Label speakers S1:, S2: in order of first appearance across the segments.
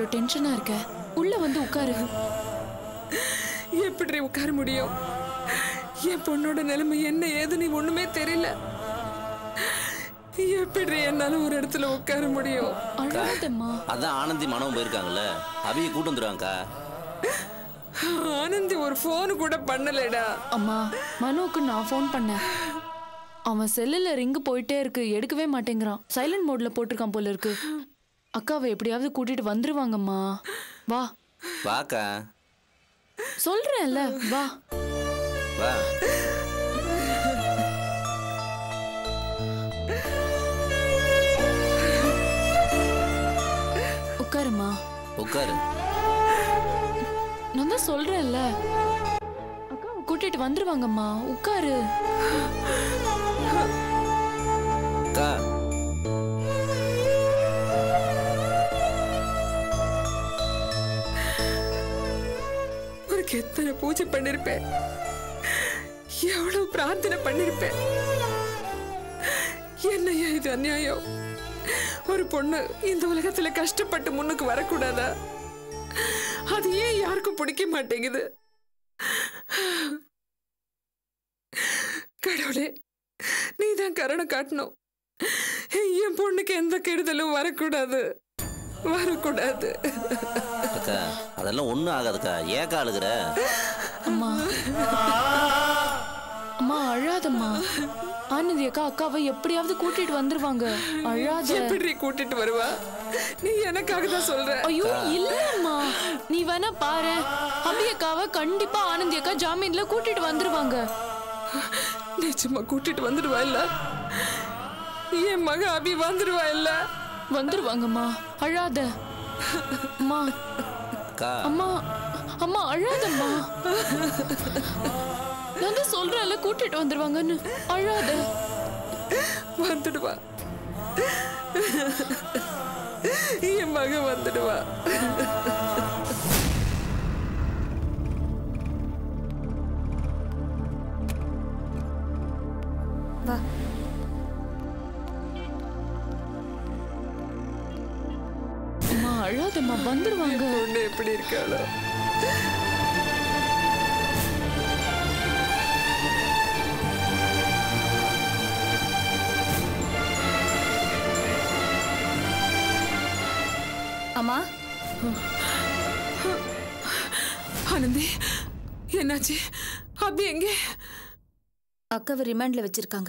S1: இவ்ளோ டென்ஷனா இருக்க உள்ள வந்து உட்காரு
S2: எப்படி உட்கார முடியும் என் பொண்ணோட நிலைமை என்ன ஏதுன்னு ஒண்ணுமே தெரியல எப்படி என்னால ஒரு இடத்துல உட்கார முடியும்
S1: அழாதம்மா
S3: அதான் ஆனந்தி மனவும் போயிருக்காங்கல்ல அவைய கூட்டு வந்துருவாங்கக்கா
S2: ஆனந்தி ஒரு போன் கூட பண்ணலடா
S1: அம்மா மனோக்கு நான் ஃபோன் பண்ணேன் அவன் செல்லுல ரிங்கு போயிட்டே இருக்கு எடுக்கவே மாட்டேங்கிறான் சைலண்ட் மோட்ல போட்டிருக்கான் போல இருக்கு அக்காவை எப்படியாவது கூட்டிட்டு வந்துருவாங்கம்மா வா
S3: வாக்கா
S1: சொல்றேன்ல வா
S3: வா
S1: உட்காருமா
S3: உட்காரு
S1: நான் தான் சொல்றேன்ல அக்காவை கூட்டிட்டு வந்துருவாங்கம்மா உட்காரு
S3: அக்கா
S2: உனக்கு எத்தனை பூஜை பண்ணிருப்பேன் எவ்வளவு பிரார்த்தனை பண்ணிருப்பேன் என்னையா இது அநியாயம் ஒரு பொண்ணு இந்த உலகத்துல கஷ்டப்பட்டு முன்னுக்கு வரக்கூடாதா அது ஏன் யாருக்கும் பிடிக்க மாட்டேங்குது கடவுளே நீதான் கருணை காட்டணும் என் பொண்ணுக்கு எந்த கெடுதலும் வரக்கூடாது வரக்கூடாது
S3: அக்கா அதெல்லாம் ஒன்றும் ஆகாதுக்கா ஏக்கா அழுகுற
S1: அம்மா அம்மா அழாதம்மா ஆனந்தி அக்கா அக்காவை எப்படியாவது கூட்டிட்டு வந்துருவாங்க அழாத
S2: எப்படி கூட்டிட்டு வருவா நீ எனக்காக தான் சொல்ற
S1: ஐயோ இல்லம்மா நீ வேணா பாரு அபி அக்காவை கண்டிப்பா ஆனந்தி அக்கா ஜாமீன்ல கூட்டிட்டு வந்துருவாங்க
S2: நிச்சயமா கூட்டிட்டு வந்துடுவா இல்ல என் மக அபி வந்துடுவா இல்ல
S1: வந்துருவாங்கம்மா அழாத அம்மா
S3: அக்கா
S1: அம்மா அம்மா அழாதம்மா நான் தான் சொல்றேன்ல கூட்டிட்டு வந்துருவாங்கன்னு அழாத
S2: வந்துடுவா என் மக வந்துடுவா
S4: வா
S1: அம்மா அழாதம்மா வந்துருவாங்க
S2: பொண்ணு எப்படி இருக்காளோ
S4: அம்மா
S2: ஆனந்தி என்னாச்சு அபி எங்க
S4: அக்காவை ரிமாண்ட்ல வச்சிருக்காங்க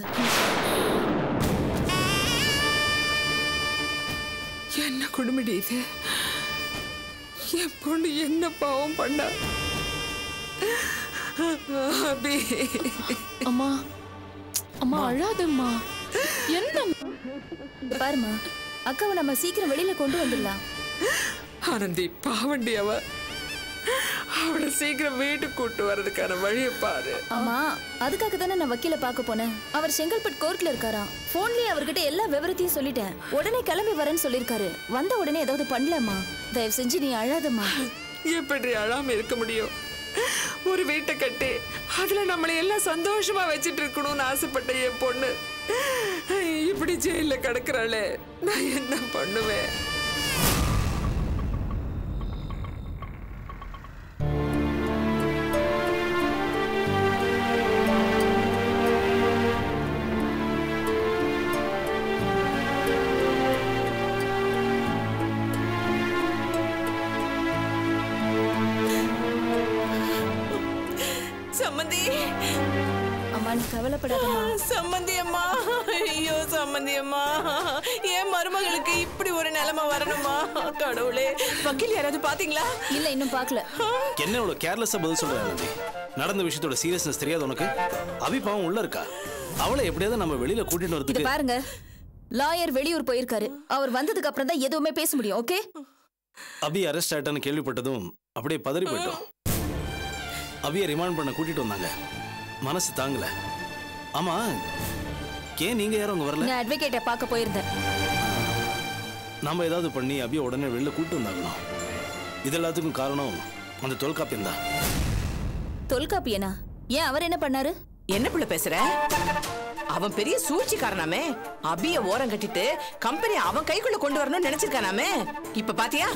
S2: என்ன குடும்படி இது என் பொண்ணு என்ன பாவம் பண்ணா அபி
S1: அம்மா அம்மா அழாதம்மா என்ன
S4: இங்க பாருமா அக்காவை நம்ம சீக்கிரம் வெளியில கொண்டு வந்துடலாம்
S2: ஆனந்தி பாவண்டி அவ அவளை சீக்கிரம் வீட்டுக்கு கூட்டு வர்றதுக்கான வழியை பாரு
S4: ஆமா அதுக்காக தானே நான் வக்கீல பார்க்க போனேன் அவர் செங்கல்பட்டு கோர்ட்ல இருக்காராம் போன்லயே அவர்கிட்ட எல்லா விவரத்தையும் சொல்லிட்டேன் உடனே கிளம்பி வரேன்னு சொல்லிருக்காரு வந்த உடனே ஏதாவது பண்ணலாமா தயவு செஞ்சு நீ அழாதம்மா
S2: எப்படி அழாம இருக்க முடியும் ஒரு வீட்டை கட்டி அதுல நம்மளை எல்லாம் சந்தோஷமா வச்சிட்டு இருக்கணும்னு ஆசைப்பட்ட என் பொண்ணு இப்படி ஜெயில கிடக்குறாளே நான் என்ன பண்ணுவேன்
S5: சம்மந்தி
S4: அம்மா நீ கவலைப்படாதம்மா
S5: சம்மந்தி அம்மா ஐயோ சம்மந்தி அம்மா என் மருமகளுக்கு இப்படி ஒரு நிலைமை வரணுமா கடவுளே வக்கீல் யாராவது பாத்தீங்களா
S4: இல்ல இன்னும் பார்க்கல
S6: என்ன இவ்வளவு கேர்லெஸ்ஸா பதில் சொல்ற ஆனந்தி நடந்த விஷயத்தோட சீரியஸ்னஸ் தெரியாது உனக்கு அபி பாவம் உள்ள இருக்கா அவளை எப்படியாவது நம்ம வெளியில கூட்டிட்டு
S4: இது
S6: வரதுக்கு
S4: பாருங்க லாயர் வெளியூர் போயிருக்காரு அவர் வந்ததுக்கு அப்புறம் தான் எதுவுமே பேச முடியும் ஓகே
S6: அபி அரெஸ்ட் ஆயிட்டான்னு கேள்விப்பட்டதும் அப்படியே பதறி போயிட்டோம் அபியை ரிமாண்ட் பண்ண கூட்டிட்டு வந்தாங்க மனசு தாங்கல ஆமா ஏன் நீங்க யாரும் அங்க வரல
S4: நான் அட்வொகேட்டை பார்க்க போயிருந்தேன்
S6: நாம ஏதாவது பண்ணி அபியை உடனே வெளில கூட்டு வந்தாகணும் இது எல்லாத்துக்கும் காரணம் அந்த தொல்காப்பியம் தான்
S4: தொல்காப்பியனா ஏன் அவர் என்ன பண்ணாரு
S5: என்ன பிள்ளை பேசுற அவன் பெரிய சூழ்ச்சிக்காரனாமே அபிய ஓரம் கட்டிட்டு கம்பெனி அவன் கைக்குள்ள கொண்டு வரணும்னு நினைச்சிருக்கானாமே இப்ப பாத்தியா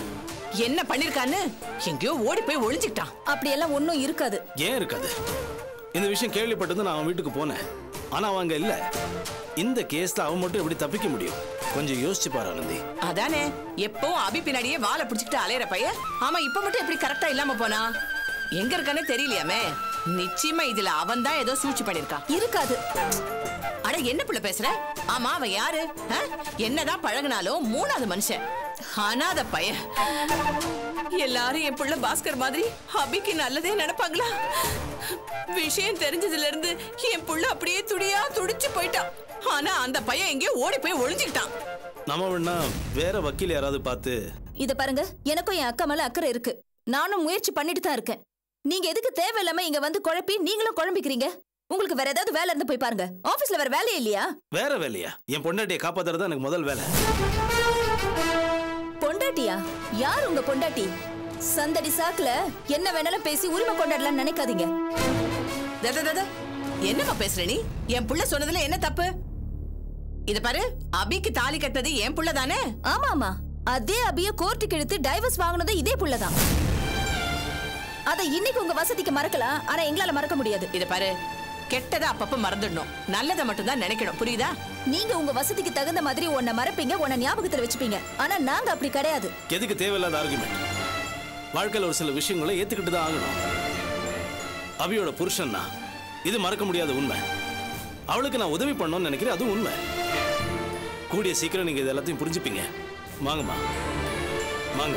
S5: என்ன பண்ணிருக்கான்னு எங்கேயோ ஓடி போய் ஒளிஞ்சுக்கிட்டான்
S4: அப்படியெல்லாம் ஒன்றும் இருக்காது
S6: ஏன் இருக்காது இந்த விஷயம் கேள்விப்பட்டது நான் அவன் வீட்டுக்கு போனேன் ஆனா அவன் அங்க இல்ல இந்த கேஸ்ல அவன் மட்டும் எப்படி தப்பிக்க முடியும் கொஞ்சம் யோசிச்சு பாரு ஆனந்தி
S5: அதானே எப்பவும் அபி பின்னாடியே வாழை பிடிச்சிக்கிட்டு அலையற பையன் ஆமா இப்ப மட்டும் எப்படி கரெக்டா இல்லாம போனா எங்க இருக்கானே தெரியலையாமே நிச்சயமா இதுல அவன் தான் ஏதோ சூழ்ச்சி பண்ணிருக்கான்
S4: இருக்காது
S5: அட என்ன பிள்ளை பேசுற ஆமா அவன் யாரு ஆ? என்னதான் பழகுனாலும் மூணாவது மனுஷன் அனாத பையன் எல்லாரும் என் புள்ள பாஸ்கர் மாதிரி அபிக்கு நல்லதே நினைப்பாங்களா விஷயம் தெரிஞ்சதுல இருந்து என் புள்ள அப்படியே துடியா துடிச்சு போயிட்டான் ஆனா அந்த பையன் எங்கேயோ ஓடி போய் ஒளிஞ்சுக்கிட்டான்
S6: நம்ம வேணா வேற வக்கீல் யாராவது பார்த்து
S4: இத பாருங்க எனக்கும் என் அக்கா மேல அக்கறை இருக்கு நானும் முயற்சி பண்ணிட்டு தான் இருக்கேன் நீங்க எதுக்கு தேவையில்லாம இங்க வந்து குழப்பி நீங்களும் குழம்பிக்கிறீங்க உங்களுக்கு வேற ஏதாவது வேலை இருந்து போய் பாருங்க ஆபீஸ்ல வேற வேலையே இல்லையா
S6: வேற வேலையா என் பொண்டாட்டியை காப்பாத்துறது தான் எனக்கு முதல் வேலை
S4: பொண்டாட்டியா யார் உங்க பொண்டாட்டி சந்தடி சாக்குல என்ன வேணாலும் பேசி உரிமை கொண்டாடலாம்னு நினைக்காதீங்க
S5: தத, தத. என்னம்மா பேசுற நீ என் புள்ள சொன்னதுல என்ன தப்பு இத பாரு அபிக்கு தாலி கட்டது என் புள்ள தானே
S4: ஆமா ஆமா அதே அபிய கோர்ட்டுக்கு இழுத்து டைவர்ஸ் வாங்குனது இதே புள்ளதான் அத இன்னைக்கு உங்க வசதிக்கு மறக்கலாம் ஆனா எங்களால மறக்க முடியாது
S5: இத பாரு கெட்டதை அப்பப்ப மறந்துடணும் நல்லதை மட்டும் தான் நினைக்கணும் புரியுதா
S4: நீங்க உங்க வசதிக்கு தகுந்த மாதிரி உன்னை மறப்பீங்க உன்னை ஞாபகத்துல வச்சுப்பீங்க ஆனா நாங்க அப்படி கிடையாது
S6: எதுக்கு தேவையில்லாத ஆர்குமெண்ட் வாழ்க்கையில் ஒரு சில விஷயங்களை ஏத்துக்கிட்டு தான் ஆகணும் அபியோட புருஷன்னா இது மறக்க முடியாத உண்மை அவளுக்கு நான் உதவி பண்ணணும்னு நினைக்கிறேன் அதுவும் உண்மை கூடிய சீக்கிரம் நீங்க இது எல்லாத்தையும் புரிஞ்சுப்பீங்க வாங்கம்மா வாங்க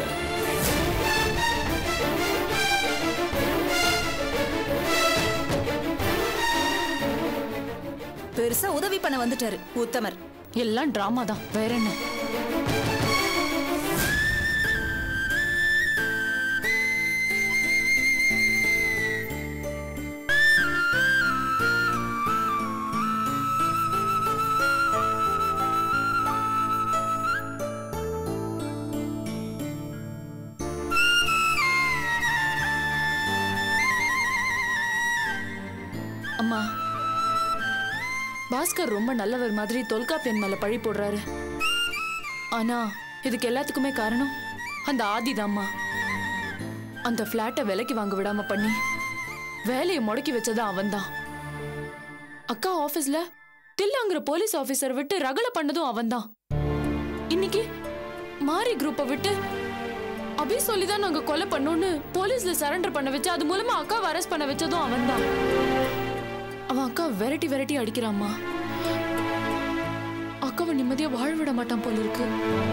S4: பெருசா உதவி பண்ண வந்துட்டாரு உத்தமர்
S1: எல்லாம் டிராமா தான் வேற என்ன அம்மா பாஸ்கர் ரொம்ப நல்லவர் மாதிரி தொல்காப்பியன் மேல பழி போடுறாரு ஆனா இதுக்கு எல்லாத்துக்குமே காரணம் அந்த ஆதிதாம்மா அந்த பிளாட்டை விலைக்கு வாங்க விடாம பண்ணி வேலையை முடக்கி வச்சது அவன்தான் அக்கா ஆபீஸ்ல தில்லாங்கிற போலீஸ் ஆபீசர் விட்டு ரகல பண்ணதும் அவன்தான் இன்னைக்கு மாரி குரூப்பை விட்டு அபி சொல்லிதான் நாங்க கொலை பண்ணோம்னு போலீஸ்ல சரண்டர் பண்ண வச்சு அது மூலமா அக்காவை அரெஸ்ட் பண்ண வச்சதும் அவன்தான் அவன் அக்கா வெரைட்டி வெரைட்டி அடிக்கிறாம்மா அக்காவை நிம்மதியா வாழ விட மாட்டான் போல இருக்கு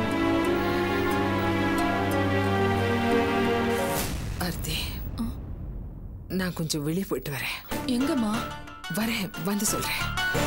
S2: ஆர்த்தி நான் கொஞ்சம் வெளியே போயிட்டு வரேன்
S1: எங்கம்மா
S2: வரேன் வந்து சொல்றேன்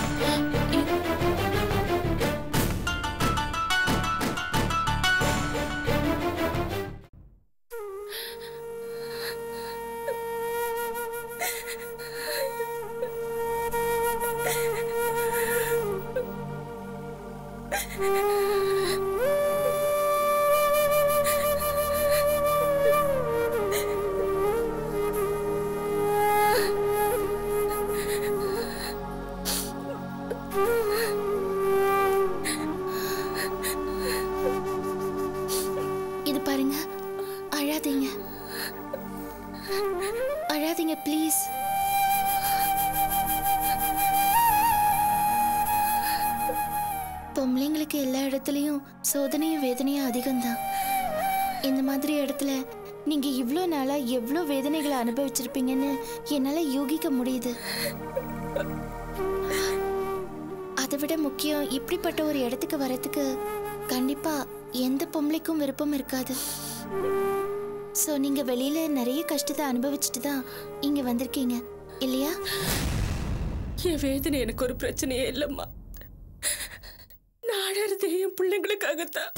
S7: இது பாருங்க அழாதீங்க அழாதீங்க ப்ளீஸ் பொம்பளைங்களுக்கு எல்லா இடத்துலயும் சோதனையும் வேதனையும் அதிகம்தான் இந்த மாதிரி இடத்துல நீங்க இவ்வளோ நாளா எவ்வளோ வேதனைகளை அனுபவிச்சிருப்பீங்கன்னு என்னால யூகிக்க முடியுது அதை விட முக்கியம் இப்படிப்பட்ட ஒரு இடத்துக்கு வரதுக்கு கண்டிப்பா எந்த பொம்பளைக்கும் விருப்பம் இருக்காது ஸோ நீங்க வெளியில நிறைய கஷ்டத்தை அனுபவிச்சுட்டு தான் இங்க வந்திருக்கீங்க இல்லையா
S2: என் வேதனை எனக்கு ஒரு பிரச்சனையே இல்லம்மா நான் அழறது என் பிள்ளைங்களுக்காகத்தான்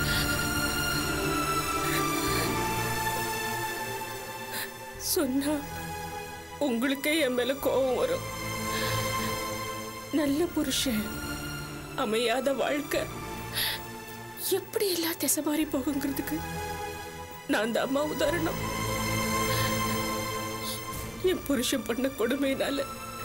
S2: சொன்னா உங்களுக்கே என் மேல கோபம் வரும் நல்ல புருஷன் அமையாத வாழ்க்கை எப்படி எல்லாம் திசை மாறி போகுங்கிறதுக்கு நான் தான் அம்மா உதாரணம் என் புருஷன் பண்ண கொடுமையினால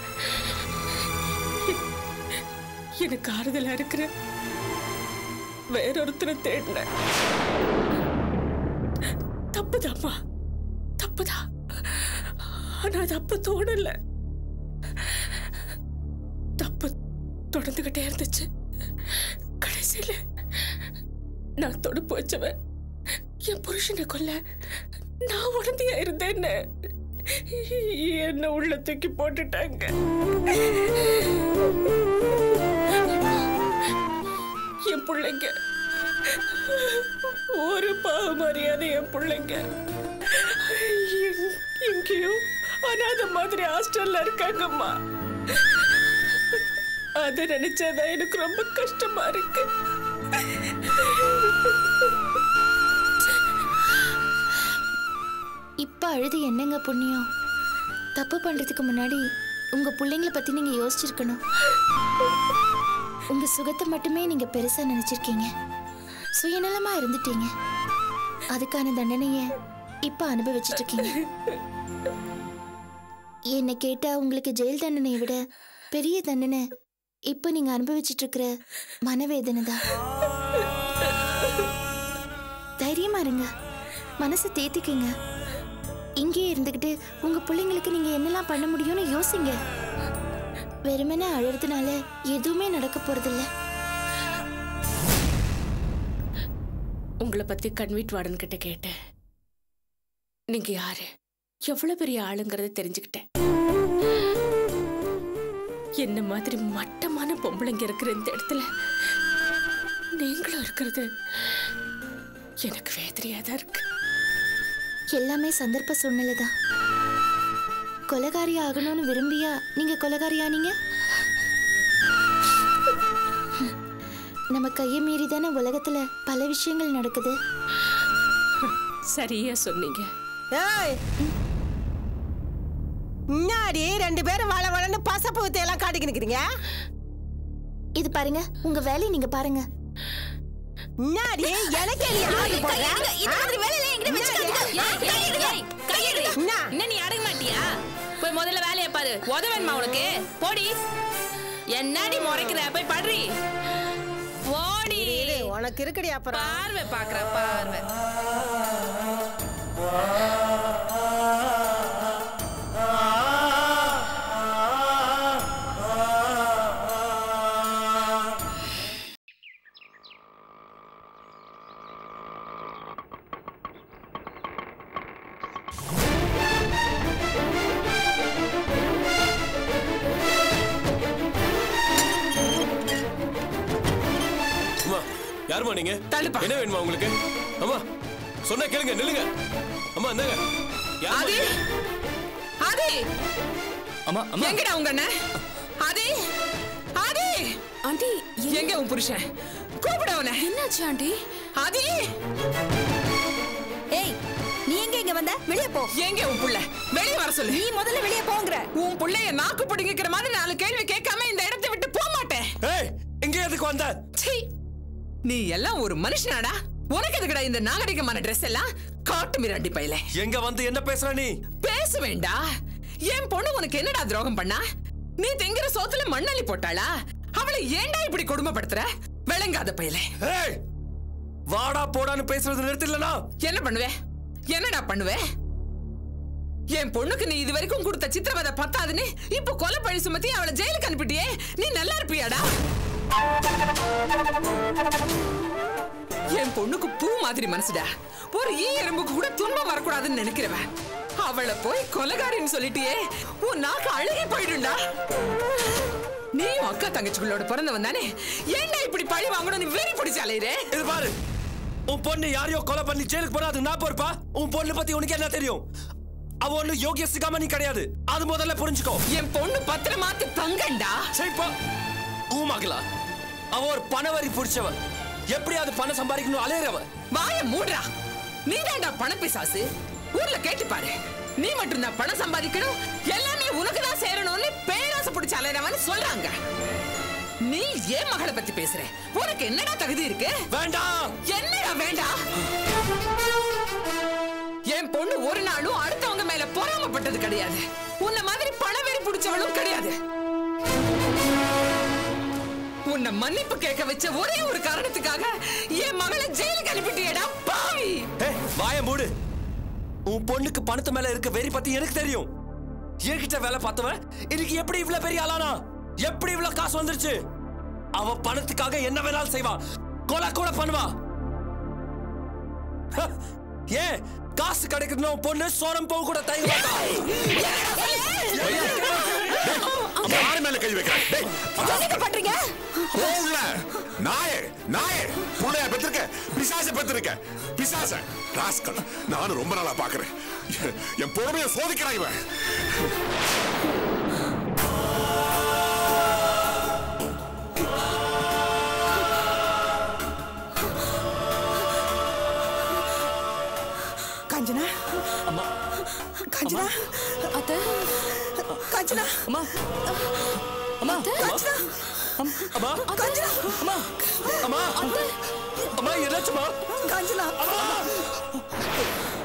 S2: எனக்கு ஆறுதலா இருக்கிற வேறொருத்தரை தேடினேன் தப்புதாம்மா தப்புதான் ஆனா அது அப்ப தோணல தப்பு தொடர்ந்துகிட்டே இருந்துச்சு கடைசியில நான் தொடுப்பு வச்சவன் என் புருஷனை கொல்ல நான் உடந்தையா இருந்தேன்னு என்ன உள்ள தூக்கி போட்டுட்டாங்க என் பிள்ளைங்க ஒரு பாவ மரியாதை என் பிள்ளைங்க எங்க- எங்கேயோ அனாத மாதிரி ஹாஸ்டல்ல இருக்காங்கம்மா அத நினைச்சாதான் எனக்கு ரொம்ப கஷ்டமா இருக்கு
S7: இப்ப அழுது என்னங்க புண்ணியம் தப்பு பண்றதுக்கு முன்னாடி உங்க பிள்ளைங்கள பத்தி நீங்க யோசிச்சிருக்கணும் உங்க சுகத்தை மட்டுமே நீங்க பெருசா நினைச்சிருக்கீங்க சுயநலமா இருந்துட்டீங்க அதுக்கான தண்டனைய இப்ப அனுபவிச்சிட்டு இருக்கீங்க என்னை கேட்டா உங்களுக்கு ஜெயில் தண்டனையை விட பெரிய தண்டனை இப்ப நீங்க அனுபவிச்சிட்டு இருக்கிற மனவேதனை தான் தைரியமா இருங்க மனசை தேத்திக்கங்க இங்கே இருந்துகிட்டு உங்க பிள்ளைங்களுக்கு நீங்க என்னெல்லாம் பண்ண முடியும்னு யோசிங்க வெறுமனே அழுறதுனால எதுவுமே நடக்க போறதில்ல
S2: உங்களை பத்தி கன்வீட் வார்டன் கிட்ட கேட்டேன் நீங்க யாரு எவ்வளவு பெரிய ஆளுங்கிறத தெரிஞ்சுக்கிட்டேன் என்ன மாதிரி மட்டமான பொம்பளைங்க இருக்கிற இந்த இடத்துல நீங்களும் இருக்கிறது எனக்கு வேதனையா தான் இருக்கு
S7: எல்லாமே சந்தர்ப்ப சூழ்நிலை தான் கொலகாரி ஆகணும்னு விரும்பியா நீங்க கொலகாரியானீங்க நம்ம கையை மீறி தானே உலகத்துல பல விஷயங்கள் நடக்குது
S2: சரியா சொன்னீங்க
S8: ஏய் முன்னாடி ரெண்டு பேரும் வள வளன்னு பசப்பு வித்தை எல்லாம் காட்டிக்கிட்டு நிக்கிறீங்க
S7: இது பாருங்க உங்க வேலையை நீங்க பாருங்க
S8: முன்னாடி எனக்கு நீ ஆடு போடுற
S5: இந்த மாதிரி வேலையில எங்கிட்ட வச்சுக்காதீங்க
S8: என்ன?
S5: என்ன நீ அடங்க மாட்டியா போய் முதல்ல வேலையை பாரு உதவன்மா உனக்கு போடி என்னடி முறைக்கிற போய் படுறி ஓடி
S8: இரு, உனக்கு இருக்குடி அப்புறம்
S5: பார்வை பாக்குற பார்வை
S9: அம்மா யாரும்மா நீங்க
S2: தள்ளுப்பா.
S9: என்ன வேணுமா உங்களுக்கு அம்மா சொன்னா கேளுங்க நில்லுங்க அம்மா இந்தாங்க யாரும்மா
S5: ஆதி
S9: நீங்க?
S5: ஆதி
S6: அம்மா அம்மா
S5: எங்கடா உங்க அண்ணன் ஆதி ஆதி
S2: ஆண்டி
S5: எங்க உன் புருஷன் கூப்பிட அவனை
S2: என்னாச்சு ஆண்டி
S5: ஆதி
S4: ஏய் நீ எங்க இங்க வந்த வெளியே போ
S5: எங்க உன் புள்ள வெளிய வர சொல்லு
S4: நீ முதல்ல வெளியே போங்கற
S5: உன் புள்ளைய நாக்கு பிடிங்கிற மாதிரி நாலு கேள்வி கேட்காம இந்த இடத்தை விட்டு போக மாட்டேன்
S9: ஏய் இங்க எதுக்கு வந்த
S5: சீ நீ எல்லாம் ஒரு மனுஷனாடா உனக்கு எதுக்குடா இந்த நாகரிகமான Dress எல்லாம் காட்டு மிராண்டி பையல
S9: எங்க வந்து என்ன பேசுற நீ
S5: பேச வேண்டா என் பொண்ணு உனக்கு என்னடா துரோகம் பண்ணா நீ திங்கிற சோத்துல மண்ணள்ளி போட்டாளா அவளை ஏன்டா இப்படி கொடுமைப்படுத்துற விளங்காத பையல
S9: ஏய் வாடா போடான்னு பேசுறது நிறுத்திடலனா
S5: என்ன பண்ணுவே என்னடா பண்ணுவே என் பொண்ணுக்கு நீ இது வரைக்கும் கொடுத்த சித்திரவதை பத்தாதுன்னு இப்ப கொலை பழி சுமத்தி அவளை ஜெயிலுக்கு அனுப்பிட்டியே நீ நல்லா இருப்பியாடா என் பொண்ணுக்கு பூ மாதிரி மனசுடா ஒரு ஈ எறும்புக்கு கூட துன்பம் வரக்கூடாதுன்னு நினைக்கிறவன் அவளை போய் கொலைகாரின்னு சொல்லிட்டியே உன் நாக்கு அழுகி போயிடும்டா நீ அக்கா தங்கச்சிகளோட பிறந்தவன் தானே ஏன்டா இப்படி பழி வாங்கணும்னு வெறி பிடிச்சு அலையிறே
S9: இது பாரு உன் பொண்ணு யாரையோ கொலை பண்ணி ஜெயிலுக்கு போனா அது நான் பொறுப்பா உன் பொண்ணு பத்தி உனக்கு என்ன தெரியும் அவ ஒண்ணு யோகிய சிகாமணி கிடையாது அது முதல்ல புரிஞ்சுக்கோ
S5: என் பொண்ணு பத்திரமாத்து தங்கண்டா
S9: சரிப்பா ஊமாகலா அவ ஒரு பணவரி புடிச்சவ எப்படியாவது பணம் சம்பாதிக்கணும் அலையறவ
S5: வாய மூடுறா நீ தான்டா பணப்பிசாசு ஊர்ல கேட்டு பாரு நீ மட்டும் தான் பணம் சம்பாதிக்கணும் எல்லாமே உனக்கு தான் சேரணும்னு பேராசை பிடிச்ச அலையறவன்னு சொல்றாங்க நீ ஏன் மகளை பத்தி பேசுற உனக்கு என்னடா தகுதி இருக்கு
S9: வேண்டாம்
S5: என்னடா வேண்டாம் என் பொண்ணு ஒரு நாளும் அடுத்தவங்க மேல பொறாமப்பட்டது கிடையாது உன்ன மாதிரி பணவெறி பிடிச்சவளும் கிடையாது உன்னை மன்னிப்பு கேட்க வச்ச ஒரே ஒரு காரணத்துக்காக என் மகளை ஜெயிலுக்கு அனுப்பிட்டியடா பாவி
S9: ஏய் வாய மூடு உன் பொண்ணுக்கு பணத்து மேல இருக்க வெறி பத்தி எனக்கு தெரியும் என்கிட்ட வேலை பார்த்தவன் இன்னைக்கு எப்படி இவ்வளவு பெரிய ஆளானா எப்படி இவ்வளவு காசு வந்துருச்சு அவ பணத்துக்காக என்ன வேணாலும் செய்வா கொலை கூட பண்ணுவா ஹ, ஏன் காசு கிடைக்குதுன்னு உன் பொண்ணு சோரம் போக கூட தயங்க மாட்டா
S10: யாரு மேல கை வைக்கிறேன் டேய்,
S4: என்ன பண்றீங்க
S10: போ உள்ள. நாயே நாயே புள்ளைய பெற்றிருக்க பிசாச பெற்றிருக்க பிசாச ராஸ்கல் நானும் ரொம்ப நாளா பாக்குறேன் என்- என் பொறுமையை சோதிக்கிறான் இவன்
S8: காஞ்சனா காஞ்சனா
S1: அத்தை
S8: காஞ்சனா
S9: அம்மா அம்மா
S8: காஞ்சனா
S9: அம்மா
S8: காஞ்சனா
S9: அம்மா அம்மா அம்மா என்னாச்சுமா
S8: காஞ்சனா
S9: அம்மா